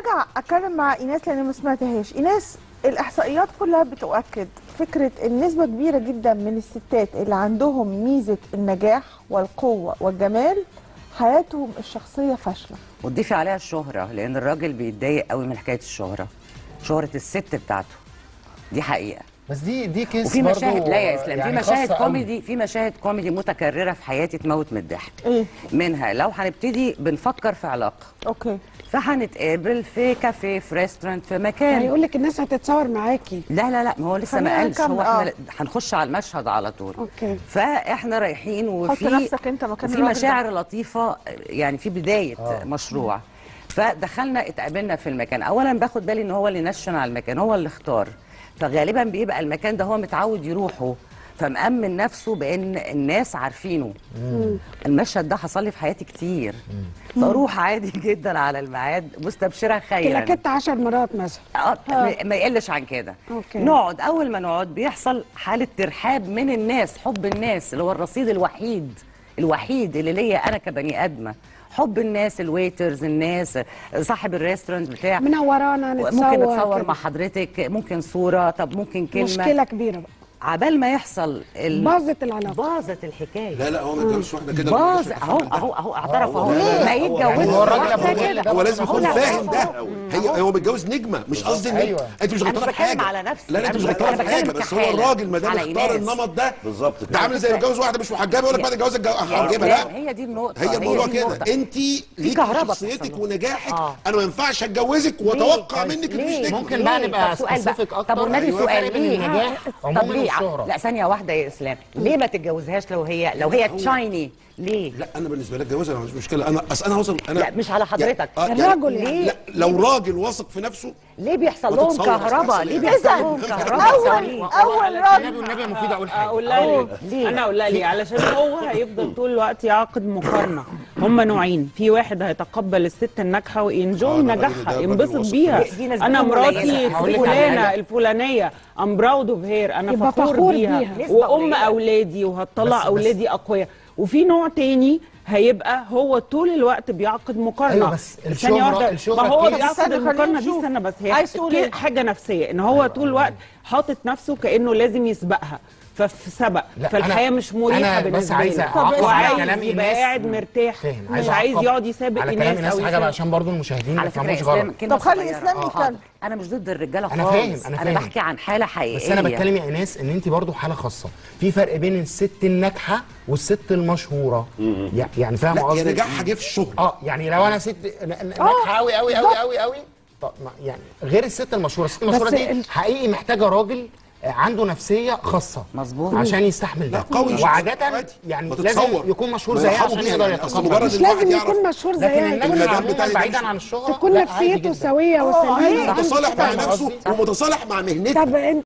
ارجع اتكلم مع ايناس لان ما سمعتهاش ايناس الاحصائيات كلها بتؤكد فكره ان نسبه كبيره جدا من الستات اللي عندهم ميزه النجاح والقوه والجمال حياتهم الشخصيه فاشله وتضيفي عليها الشهرة لأن الراجل بيتضايق قوي من حكاية الشهرة شهرة الست بتاعته دي حقيقة بس دي دي كيس وفي برضو مشاهد لا يا اسلام يعني في مشاهد خاصة قوي. كوميدي في مشاهد كوميدي متكرره في حياتي تموت من الضحك ايه منها لو هنبتدي بنفكر في علاقه اوكي فهنتقابل في كافيه في ريستورانت في مكان هيقول لك الناس هتتصور معاكي لا لا لا ما هو لسه ما خلينا قالش نكمل، هو احنا آه. هنخش على المشهد على طول اوكي فاحنا رايحين وفي نفسك أنت مكان وفي الراجل ده. مشاعر لطيفه يعني في بدايه آه. مشروع فدخلنا اتقابلنا في المكان اولا باخد بالي ان هو اللي نشن على المكان هو اللي اختار فغالبا بيبقى المكان ده هو متعود يروحه فمأمن نفسه بان الناس عارفينه المشهد ده حصل لي في حياتي كتير فاروح عادي جدا على الميعاد مستبشره خيرا كلاكت 10 مرات مثلا آه، ما- ما يقلش عن كده أوكي. نقعد اول ما نقعد بيحصل حاله ترحاب من الناس حب الناس اللي هو الرصيد الوحيد الوحيد اللي ليا انا كبني ادمه حب الناس الويترز الناس صاحب الريستورانت بتاع منورانا نتصور ممكن نتصور كده. مع حضرتك ممكن صوره طب ممكن كلمه مشكله كبيره بقى عبال ما يحصل ال... باظت العلاقه باظت الحكايه لا لا هو ما اتجوزش واحده كده باظ ولا اهو اهو اهو اعترف اهو لا، لا، ما هو- يتجوزش هو الراجل واحدة أبو الولد كده. ده هو لازم يكون لا، فاهم هو- ده هو- هي هو متجوز نجمه مش قصدي النجمه أيوة. انت مش أنا غلطانه مش في حاجه بتكلم على نفسي، لا لا انت أنا مش مش غلطانه في بتكلم حاجه بس هو كحالة. الراجل ما دام على اختار إيناس. النمط ده بالظبط كده ده عامل زي متجوز واحده مش محجبه يقول لك بعد الجواز الجو- محجبه لا هي دي النقطه هي الموضوع دي كده النقطة. انت ليك كهرباء شخصيتك بتحصل. ونجاحك آه. انا ما ينفعش اتجوزك واتوقع طيب، منك انك مش ليه؟ نجمه ممكن بقى ليه؟ نبقى طب سؤال بقى. specific أكتر. طب والنبي أيوة، سؤال فرق بين ليه؟ النجاح طب عموما ليه والشهرة. لا ثانيه واحده يا اسلام ليه ما تتجوزهاش لو هي لو هي تشايني ليه لا انا بالنسبه لي اتجوزها أنا مش مشكله انا اصل انا هوصل انا لا، مش على حضرتك. آه، الرجل يعني. لا لو راجل واثق في نفسه ليه بيحصل ما لهم تتصور كهرباء أحسن ليه يعني. بيحصل إذن لهم كهرباء اول ثواني. اول النبي راجل والنبي المفيد اقول حاجه اقول لها ليه؟ ليه؟ انا اقول لها ليه علشان هو هيفضل طول الوقت يعقد مقارنه هم نوعين في واحد هيتقبل الست الناجحه وينجوي آه، ده نجاحها الراجل ده- الراجل ينبسط واثق بيها في ناس انا بتكون مراتي قليلة. هقول لك على فلانه حاجة. الفلانيه ام براود اوف هير انا يبقى فخور, فخور بيها, بيها. نسبة وام قليلة. اولادي وهتطلع بس- بس- اولادي اقوياء وفي نوع تاني هيبقى هو طول الوقت بيعقد مقارنه أيوة، بس ثانية الشهرة- واحدة، الشهرة ما هو كتير. بيعقد استنى، خلينا المقارنه دي نشوف. استنى بس هي عايز تقول إيه؟ حاجه نفسيه ان هو طول الوقت حاطط نفسه كانه لازم يسبقها ففي سبق لا، فالحياه أنا- مش مريحه أنا بس بالنسبه عايز له أعقب على وعايز كلام يبقى إيناس. قاعد مرتاح فاهم مش عايز أعقب يقعد يسابق على ايناس كلام ايناس أو حاجه يسابق- بقى عشان برضو المشاهدين ما على فكره يفهموش يا اسلام غلط كلمه طب خلي صغيرة. إسلام آه، يتكلم. حاضر. انا مش ضد الرجاله أنا خالص فاهم، أنا انا فاهم. بحكي عن حاله حقيقيه بس انا بتكلم يا ايناس ان انت برضو حاله خاصه في فرق بين الست الناجحه والست المشهوره يع- يعني فاهمه لا يا قصدي نجاحها جه في الشغل اه يعني لو انا ست ن- ن- ناجحه قوي قوي قوي قوي قوي طب ما- يعني غير الست المشهوره الست المشهوره دي ال- حقيقي محتاجه راجل عنده نفسيه خاصه مظبوط. عشان يستحمل ده لا، قوي وعاده عادي. يعني ما لازم تتصور. يكون مشهور ما زيها يرحبوا عشان بيها يقدر يعني. أصل يتقبل مجرد مش الواحد لازم يعرف- يكون مشهور لكن زيها الناجحه المدام عموما بتاعي ده بعيدا مش- عن الشهره تكون لا، عادي نفسيته جداً. سويه آه، وسليمه عادي. متصالح مع فاهم نفسه قصدي؟ طب ومتصالح مع مهنته انت